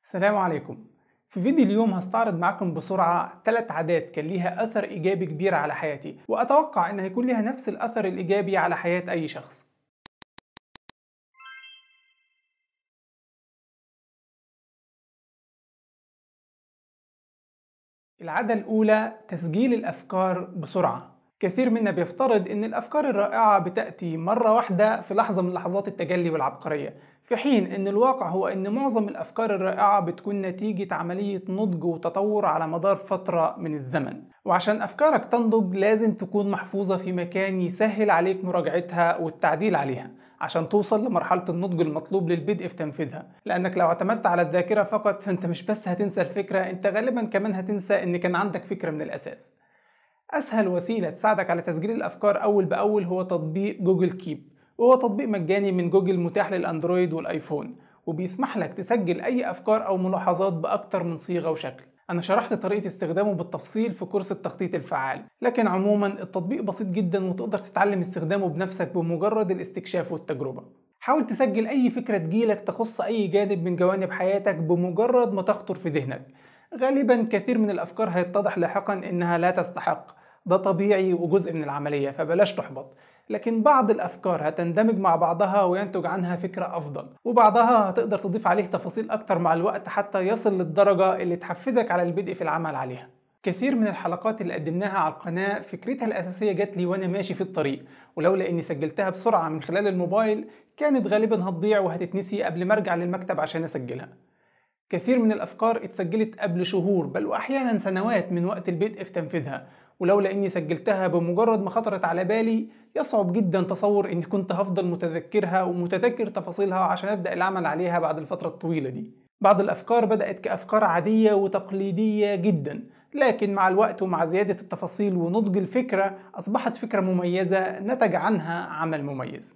السلام عليكم في فيديو اليوم هستعرض معاكم بسرعة ثلاث عادات كان ليها أثر إيجابي كبير على حياتي وأتوقع إن هيكون ليها نفس الأثر الإيجابي على حياة أي شخص العادة الأولى تسجيل الأفكار بسرعة كثير منا بيفترض إن الأفكار الرائعة بتأتي مرة واحدة في لحظة من لحظات التجلي والعبقرية في حين ان الواقع هو ان معظم الافكار الرائعه بتكون نتيجه عمليه نضج وتطور على مدار فتره من الزمن وعشان افكارك تنضج لازم تكون محفوظه في مكان يسهل عليك مراجعتها والتعديل عليها عشان توصل لمرحلة النضج المطلوب للبدء في تنفيذها لأنك لو اعتمدت على الذاكرة فقط فأنت مش بس هتنسى الفكرة أنت غالبا كمان هتنسى أن كان عندك فكرة من الأساس أسهل وسيلة تساعدك على تسجيل الأفكار أول بأول هو تطبيق جوجل كيب وهو تطبيق مجاني من جوجل متاح للأندرويد والآيفون وبيسمح لك تسجل أي أفكار أو ملاحظات بأكتر من صيغة وشكل أنا شرحت طريقة استخدامه بالتفصيل في كورس التخطيط الفعال لكن عموما التطبيق بسيط جدا وتقدر تتعلم استخدامه بنفسك بمجرد الاستكشاف والتجربة حاول تسجل أي فكرة تجيلك تخص أي جانب من جوانب حياتك بمجرد ما تخطر في ذهنك غالبا كثير من الأفكار هيتضح لاحقا إنها لا تستحق ده طبيعي وجزء من العملية فبلاش تحبط لكن بعض الأفكار هتندمج مع بعضها وينتج عنها فكرة أفضل وبعضها هتقدر تضيف عليه تفاصيل أكتر مع الوقت حتى يصل للدرجة اللي تحفزك على البدء في العمل عليها كثير من الحلقات اللي قدمناها على القناة فكرتها الأساسية جات لي وأنا ماشي في الطريق ولولا إني سجلتها بسرعة من خلال الموبايل كانت غالبا هتضيع وهتتنسي قبل ما أرجع للمكتب عشان أسجلها كثير من الأفكار اتسجلت قبل شهور بل وأحيانا سنوات من وقت البدء في تنفيذها ولولا اني سجلتها بمجرد ما خطرت على بالي يصعب جدا تصور اني كنت هفضل متذكرها ومتذكر تفاصيلها عشان ابدا العمل عليها بعد الفتره الطويله دي بعض الافكار بدات كافكار عاديه وتقليديه جدا لكن مع الوقت ومع زياده التفاصيل ونضج الفكره اصبحت فكره مميزه نتج عنها عمل مميز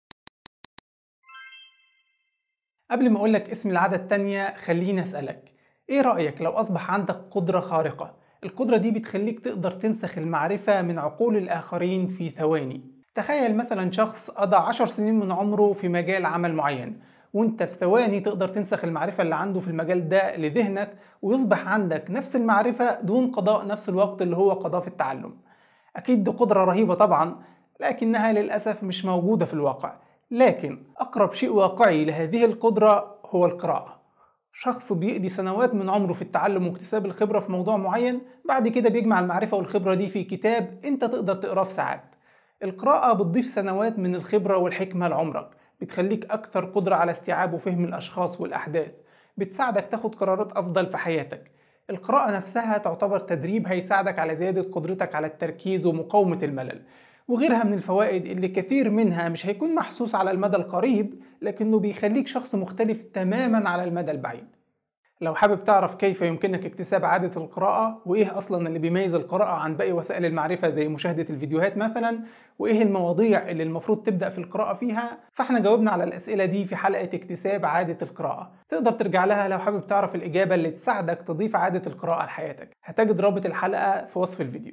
قبل ما اقولك اسم العاده التانية خليني اسالك ايه رايك لو اصبح عندك قدره خارقه القدرة دي بتخليك تقدر تنسخ المعرفة من عقول الآخرين في ثواني تخيل مثلا شخص قضى عشر سنين من عمره في مجال عمل معين وانت في ثواني تقدر تنسخ المعرفة اللي عنده في المجال ده لذهنك ويصبح عندك نفس المعرفة دون قضاء نفس الوقت اللي هو قضاه في التعلم أكيد دي قدرة رهيبة طبعا لكنها للأسف مش موجودة في الواقع لكن أقرب شيء واقعي لهذه القدرة هو القراءة شخص بيقضي سنوات من عمره في التعلم واكتساب الخبرة في موضوع معين بعد كده بيجمع المعرفة والخبرة دي في كتاب انت تقدر تقراه في ساعات القراءة بتضيف سنوات من الخبرة والحكمة لعمرك بتخليك أكثر قدرة على استيعاب وفهم الأشخاص والأحداث بتساعدك تاخد قرارات أفضل في حياتك القراءة نفسها تعتبر تدريب هيساعدك على زيادة قدرتك على التركيز ومقاومة الملل وغيرها من الفوائد اللي كثير منها مش هيكون محسوس على المدى القريب لكنه بيخليك شخص مختلف تماما على المدى البعيد لو حابب تعرف كيف يمكنك اكتساب عادة القراءة وإيه أصلا اللي بيميز القراءة عن باقي وسائل المعرفة زي مشاهدة الفيديوهات مثلا وإيه المواضيع اللي المفروض تبدأ في القراءة فيها فاحنا جاوبنا على الأسئلة دي في حلقة اكتساب عادة القراءة تقدر ترجع لها لو حابب تعرف الإجابة اللي تساعدك تضيف عادة القراءة لحياتك هتجد رابط الحلقة في وصف الفيديو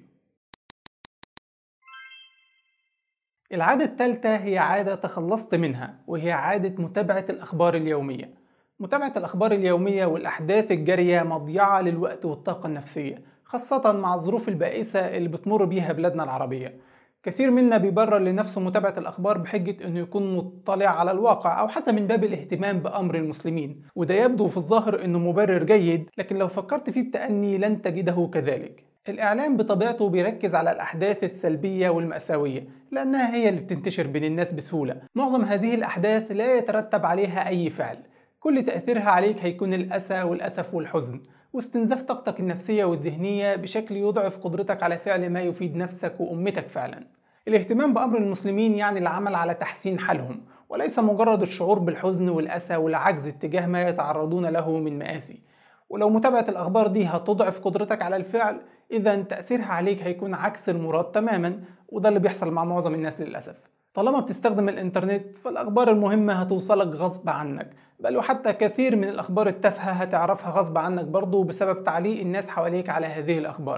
العادة الثالثة هي عادة تخلصت منها وهي عادة متابعة الأخبار اليومية متابعة الأخبار اليومية والأحداث الجارية مضيعة للوقت والطاقة النفسية خاصة مع الظروف البائسة اللي بتمر بيها بلادنا العربية كثير منا بيبرر لنفسه متابعة الأخبار بحجة إنه يكون مطلع على الواقع أو حتى من باب الاهتمام بأمر المسلمين وده يبدو في الظاهر إنه مبرر جيد لكن لو فكرت فيه بتأني لن تجده كذلك الإعلام بطبيعته بيركز على الأحداث السلبية والمأساوية لأنها هي اللي بتنتشر بين الناس بسهولة معظم هذه الأحداث لا يترتب عليها أي فعل كل تأثيرها عليك هيكون الأسى والأسف والحزن واستنزاف طاقتك النفسية والذهنية بشكل يضعف قدرتك على فعل ما يفيد نفسك وأمتك فعلا الاهتمام بأمر المسلمين يعني العمل على تحسين حالهم وليس مجرد الشعور بالحزن والأسى والعجز اتجاه ما يتعرضون له من مآسي ولو متابعة الأخبار دي هتضعف قدرتك على الفعل إذا تأثيرها عليك هيكون عكس المراد تماما وده اللي بيحصل مع معظم الناس للأسف طالما بتستخدم الإنترنت فالأخبار المهمة هتوصلك غصب عنك بل وحتى كثير من الأخبار التافهة هتعرفها غصب عنك برضه بسبب تعليق الناس حواليك على هذه الأخبار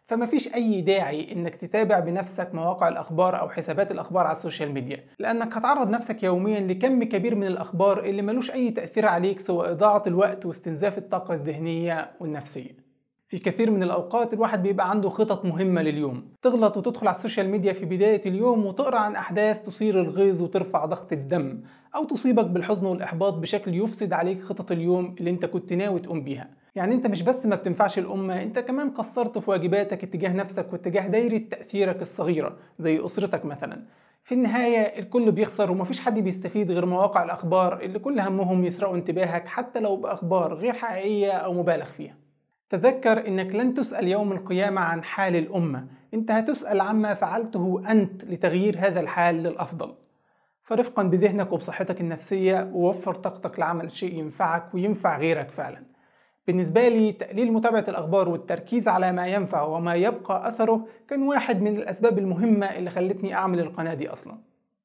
فمفيش أي داعي إنك تتابع بنفسك مواقع الأخبار أو حسابات الأخبار على السوشيال ميديا لأنك هتعرض نفسك يوميا لكم كبير من الأخبار اللي ملوش أي تأثير عليك سوى إضاعة الوقت واستنزاف الطاقة الذهنية والنفسية في كثير من الأوقات الواحد بيبقى عنده خطط مهمة لليوم تغلط وتدخل على السوشيال ميديا في بداية اليوم وتقرأ عن أحداث تثير الغيظ وترفع ضغط الدم أو تصيبك بالحزن والإحباط بشكل يفسد عليك خطط اليوم اللي انت كنت ناوي تقوم بيها يعني انت مش بس ما بتنفعش الأمة انت كمان قصرت في واجباتك اتجاه نفسك واتجاه دايرة تأثيرك الصغيرة زي أسرتك مثلا في النهاية الكل بيخسر ومفيش حد بيستفيد غير مواقع الأخبار اللي كل همهم يسرقوا انتباهك حتى لو بأخبار غير حقيقية أو مبالغ فيها تذكر انك لن تسأل يوم القيامة عن حال الأمة انت هتسأل عما فعلته أنت لتغيير هذا الحال للأفضل فرفقا بذهنك وبصحتك النفسية ووفر طاقتك لعمل شيء ينفعك وينفع غيرك فعلا بالنسبة لي تقليل متابعة الأخبار والتركيز على ما ينفع وما يبقى أثره كان واحد من الأسباب المهمة اللي خلتني أعمل القناة دي أصلا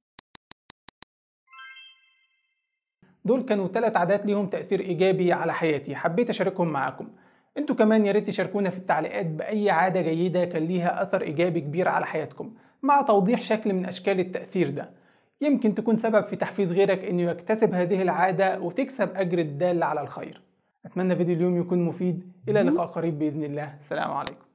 دول كانوا ثلاث عادات ليهم تأثير إيجابي على حياتي حبيت أشاركهم معاكم انتوا كمان يا ريت تشاركونا في التعليقات بأي عادة جيدة كان ليها أثر إيجابي كبير على حياتكم مع توضيح شكل من أشكال التأثير ده يمكن تكون سبب في تحفيز غيرك إنه يكتسب هذه العادة وتكسب أجر الدال على الخير أتمنى فيديو اليوم يكون مفيد إلى لقاء قريب بإذن الله سلام عليكم